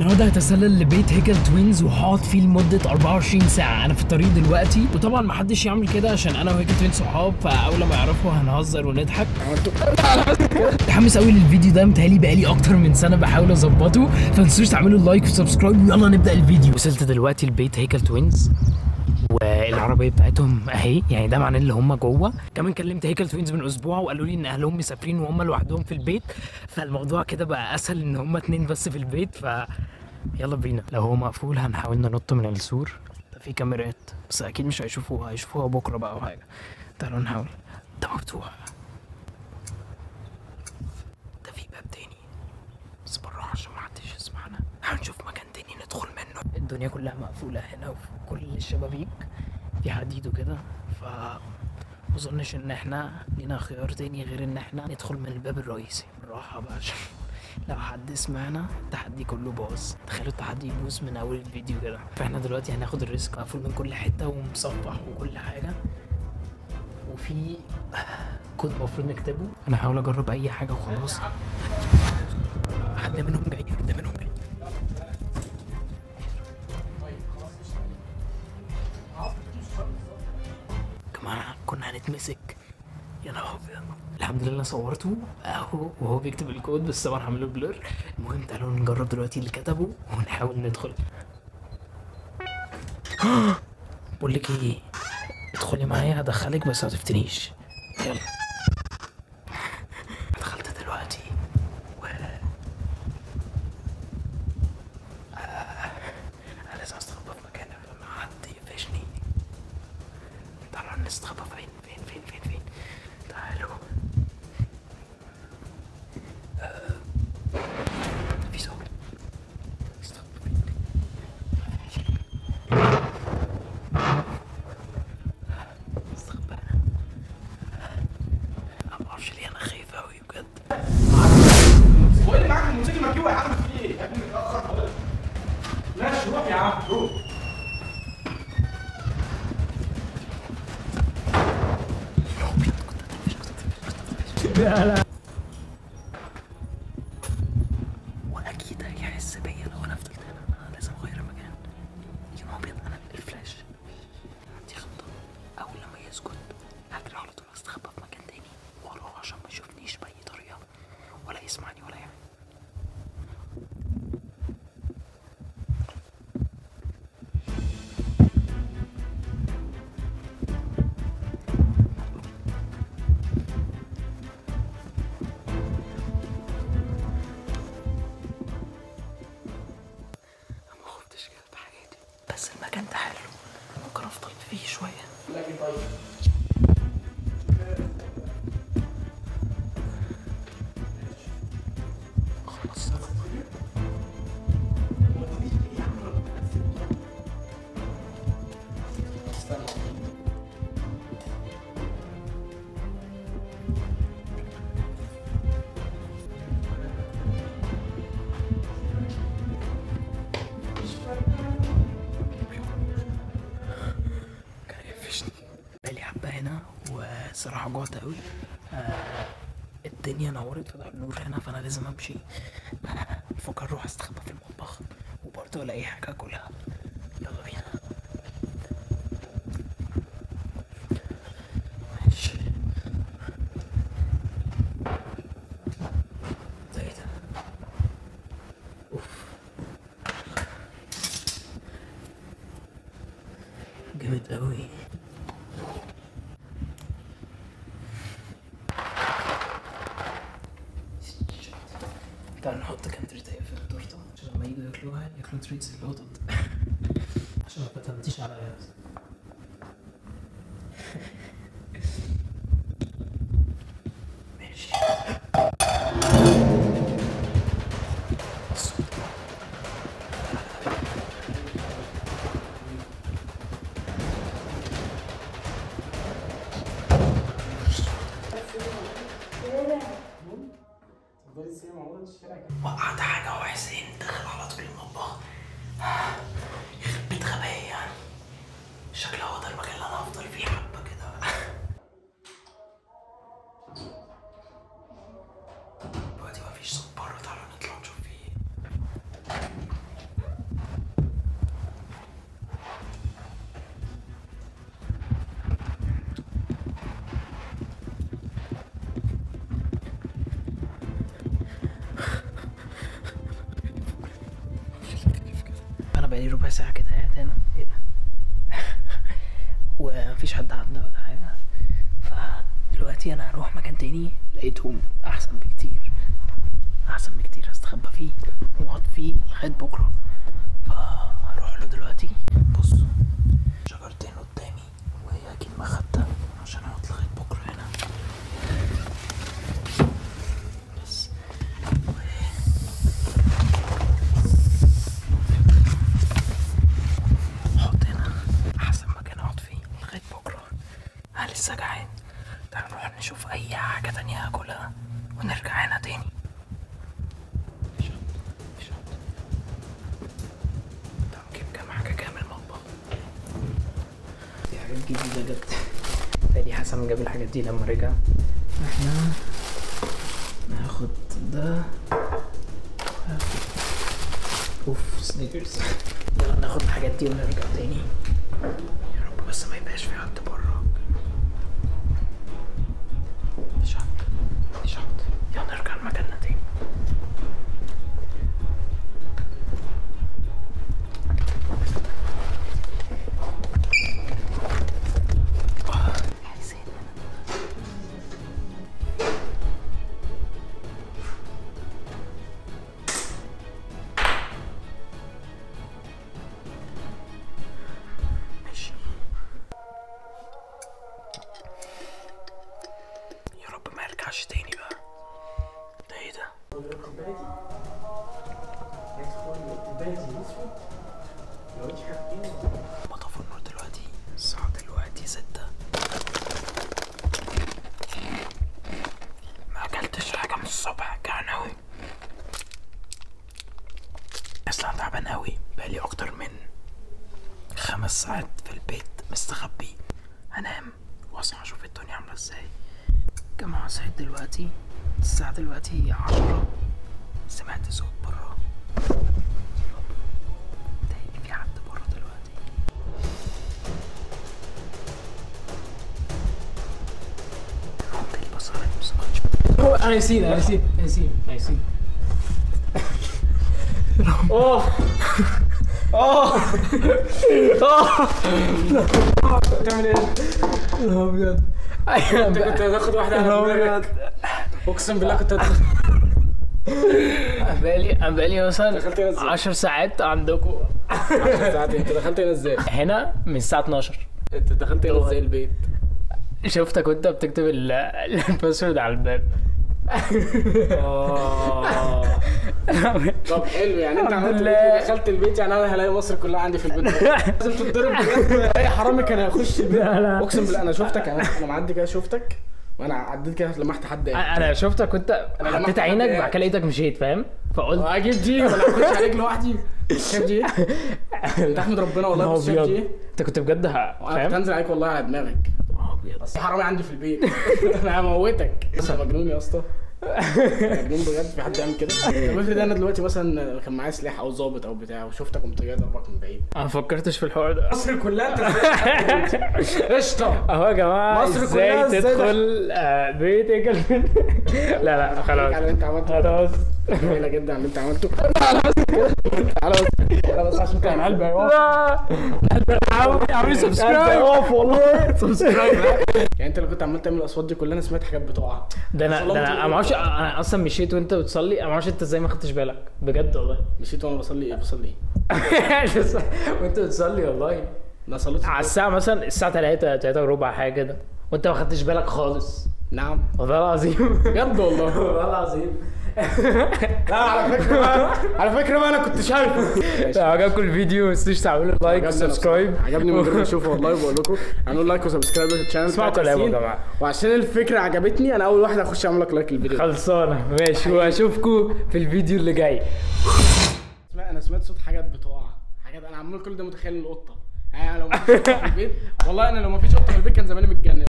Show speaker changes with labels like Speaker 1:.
Speaker 1: النهارده هتسلل لبيت هيكل توينز وهقعد فيه لمده 24 ساعه انا في الطريق دلوقتي وطبعا ما حدش يعمل كده عشان انا وهيكل توينز صحاب فاول ما يعرفوا هنهزر ونضحك متحمس قوي للفيديو ده متهيألي بقالي اكتر من سنه بحاول اظبطه فمتنسوش تعملوا لايك وسبسكرايب ويلا نبدا الفيديو وصلت دلوقتي لبيت هيكل توينز والعربيه بتاعتهم اهي يعني ده معناه ان هم جوه كمان كلمت هيكل توينز من اسبوع وقالوا لي ان اهلهم مسافرين وهم لوحدهم في البيت فالموضوع كده بقى اسهل ان هم اتنين بس في البيت ف يلا بينا لو هو مقفول هنحاول ننط من السور ده في كاميرات بس اكيد مش هيشوفوها هيشوفوها بكره بقى او حاجه تعالوا نحاول ده مفتوح ده في باب تاني بس بره عشان محدش يسمعنا هنشوف مكان تاني ندخل منه الدنيا كلها مقفولة هنا وفي كل الشبابيك في حديد وكده ف مظنش ان احنا لينا خيار تاني غير ان احنا ندخل من الباب الرئيسي بالراحة بقى عشان لو حد سمعنا التحدي كله باظ تخيلوا التحدي يبوظ من اول الفيديو كده فاحنا دلوقتي هناخد الريسك مقفول من كل حتة ومصفح وكل حاجة وفي كود المفروض نكتبه انا هحاول اجرب اي حاجة وخلاص حد منهم جاي حد منهم جاي جماعة كنا هنتمسك يا نهار ابيض الحمد لله صورته اهو وهو بيكتب الكود بس طبعا هعمله بلور المهم تعالوا نجرب دلوقتي اللي كتبه ونحاول ندخل بقول لك ايه ادخلي معايا هدخلك بس ما تفتنيش يلا دخلت دلوقتي و آه، انا لازم استخبى في مكان قبل ما حد يقفشني تعالوا نستخبى فين فين فين فين فين تعالوا آه، في صوت استخبى فين استخبى انا ما اعرفش ليه انا خايف قوي بجد
Speaker 2: هو اللي معاك الموتوسيكل مركوب يا عم في ايه؟ يا ابني متأخر خالص. ماشي روح يا عم روح.
Speaker 1: واكيد هيحس بيا لو انا فضلت هنا انا لازم اغير المكان يا نهار ابيض انا الفلاش دي خطه اول لما يسكت هجري على طول استخبى في مكان تاني وراه عشان ما يشوفنيش باي طريقه ولا يسمعني ولا يعني أنا ما خفتش كده في حياتي بس المكان ده حلو ممكن افضل فيه شويه
Speaker 2: لكن طيب.
Speaker 1: خلاص كان هيقفشني بقالي حبة هنا والصراحة جوعت أوي آه الدنيا نورت فتح النور هنا فأنا لازم أمشي آه بفكر أروح أستخبى في المطبخ وبرضه ألاقي حاجة أكلها يلا بينا ماشي ده إيه ده؟ أوف جامد أوي تعال نحط كام تريتاية في التورتة عشان لما يجوا ياكلوها ياكلوا تريتس القطط عشان ما تنتيش عليا بس ماشي
Speaker 2: تفضلي تسيبي موجودة في الشارع كده.
Speaker 1: وقعت حاجة وحسين دخل على طول المطبخ يخرب بيت غباية يعني بقالي ربع ساعه كده قاعد هنا ايه ده ومفيش حد عندنا ولا حاجه فدلوقتي انا هروح مكان تاني لقيتهم احسن بكتير احسن بكتير استخبى فيه واقعد فيه لغايه بكره فهروح له دلوقتي بص شجرتين قدامي وهي اكيد مخدة عشان اقعد لغايه بكره هنا بس احط هنا احسن مكان اقعد فيه لغايه بكره انا لسه جعان تعال نروح نشوف اي حاجه تانية اكلها ونرجع هنا تاني شط شط طب نجيب كام حاجه كامل المطبخ دي حاجات جديده جت تاني حسن جاب الحاجات دي لما رجع احنا ناخد ده وناخد- اوف سنيكرز يلا ناخد الحاجات دي ونرجع تاني يا رب بس ما يبقاش في حد بره شط شط يلا نرجع لمكاننا تاني ماشي يا رب ما يرجعش تاني بقى ده ايه ده بطفوا النور دلوقتي الساعة دلوقتي ستة ما اكلتش حاجة من الصبح جعان اوي اصلا تعبان اوي بقالي اكتر من خمس ساعات في البيت مستخبي هنام واصحى اشوف الدنيا عامله ازاي جماعة صحيت دلوقتي الساعة دلوقتي عشرة سمعت صوت برا تاني في حد برا دلوقتي حط البصرة بس ما كنتش
Speaker 3: I see that. I see. I see. I see. Oh. Oh. Oh. بتعمل ايه؟
Speaker 1: لا بجد
Speaker 3: انت كنت هتاخد واحدة على دماغك اقسم بالله كنت هتاخد
Speaker 1: بقالي انا بقالي مثلا
Speaker 3: دخلت هنا ازاي؟
Speaker 1: 10 ساعات عندكم
Speaker 3: 10 ساعات انت دخلت هنا ازاي؟
Speaker 1: هنا من الساعة 12
Speaker 3: انت دخلت هنا ازاي البيت؟
Speaker 1: شفتك وانت بتكتب ال- الباسورد على الباب
Speaker 3: اه طب حلو يعني انت عملت
Speaker 1: لله.
Speaker 3: البيت ودخلت البيت يعني انا هلاقي مصر كلها عندي في البيت لازم تتضرب بجد اي حرامي كان هيخش البيت
Speaker 1: لا، لا.
Speaker 3: اقسم بالله انا شفتك انا انا معدي كده شفتك وانا عديت كده لمحت حد قاعد.
Speaker 1: انا شفتك وانت
Speaker 3: أنا لما
Speaker 1: حطيت
Speaker 3: حد
Speaker 1: عينك
Speaker 3: قاعد.
Speaker 1: بعد كده لقيتك مشيت فاهم فقلت
Speaker 3: اجيب دي ولا اخش عليك لوحدي شايف دي ايه؟ تحمد ربنا والله بس شايف دي
Speaker 1: ابيض
Speaker 3: ايه؟
Speaker 1: انت كنت بجد ه-
Speaker 3: انا كنت
Speaker 1: فاهم
Speaker 3: هنزل عليك والله على دماغك
Speaker 1: ابيض
Speaker 3: بس حرامي عندي في البيت انا هموتك انت مجنون يا اسطى مجنون بجد في حد يعمل كده طب افرض انا دلوقتي مثلا كان معايا سلاح او ظابط او بتاع وشفتك قمت جاي ضربك من بعيد
Speaker 1: انا ما فكرتش في الحوار ده
Speaker 3: مصر كلها انت ازاي قشطه
Speaker 1: اهو يا جماعه
Speaker 3: مصر
Speaker 1: ازاي
Speaker 3: كلها ازاي
Speaker 1: تدخل آه، بيتك الفيلم لا لا
Speaker 3: على
Speaker 1: خلاص
Speaker 3: اللي انت عملته
Speaker 1: خلاص
Speaker 3: جميله جدا على اللي انت عملته تعالى بس كده تعالى بس تعالى بس عشان كان قلبي هيقف
Speaker 1: لا عمري عمري سبسكرايب
Speaker 3: اقف والله سبسكرايب يعني انت اللي كنت عمال تعمل الاصوات دي كلها انا سمعت حاجات بتقع
Speaker 1: ده انا ده انا أنا ما اعرفش انا اصلا مشيت وانت بتصلي انا ما اعرفش انت ازاي ما خدتش بالك بجد والله
Speaker 3: مشيت وانا بصلي ايه بصلي ايه
Speaker 1: وانت بتصلي والله
Speaker 3: انا صليت
Speaker 1: على الساعه مثلا الساعه 3 3 وربع حاجه كده وانت ما خدتش بالك خالص
Speaker 3: نعم
Speaker 1: والله العظيم
Speaker 3: بجد والله
Speaker 1: والله العظيم
Speaker 3: لا على فكره بقى على فكره بقى انا كنت شايفه
Speaker 1: لو عجبكم الفيديو ما تنسوش تعملوا لايك
Speaker 3: عجبني
Speaker 1: وسبسكرايب
Speaker 3: عجبني من غير ما اشوفه والله بقول لكم اعملوا لايك وسبسكرايب للشانل
Speaker 1: اسمعوا
Speaker 3: بتاعت
Speaker 1: كلامه يا
Speaker 3: ياسين.
Speaker 1: جماعة.
Speaker 3: وعشان الفكره عجبتني انا اول واحد هخش اعمل لك لايك للفيديو
Speaker 1: خلصانه ماشي واشوفكم في الفيديو اللي جاي
Speaker 3: اسمع انا سمعت صوت حاجات بتقع حاجات انا عمال كل ده متخيل القطه يعني أنا لو ما فيش قطه في البيت والله انا لو ما فيش قطه في البيت كان زماني متجنن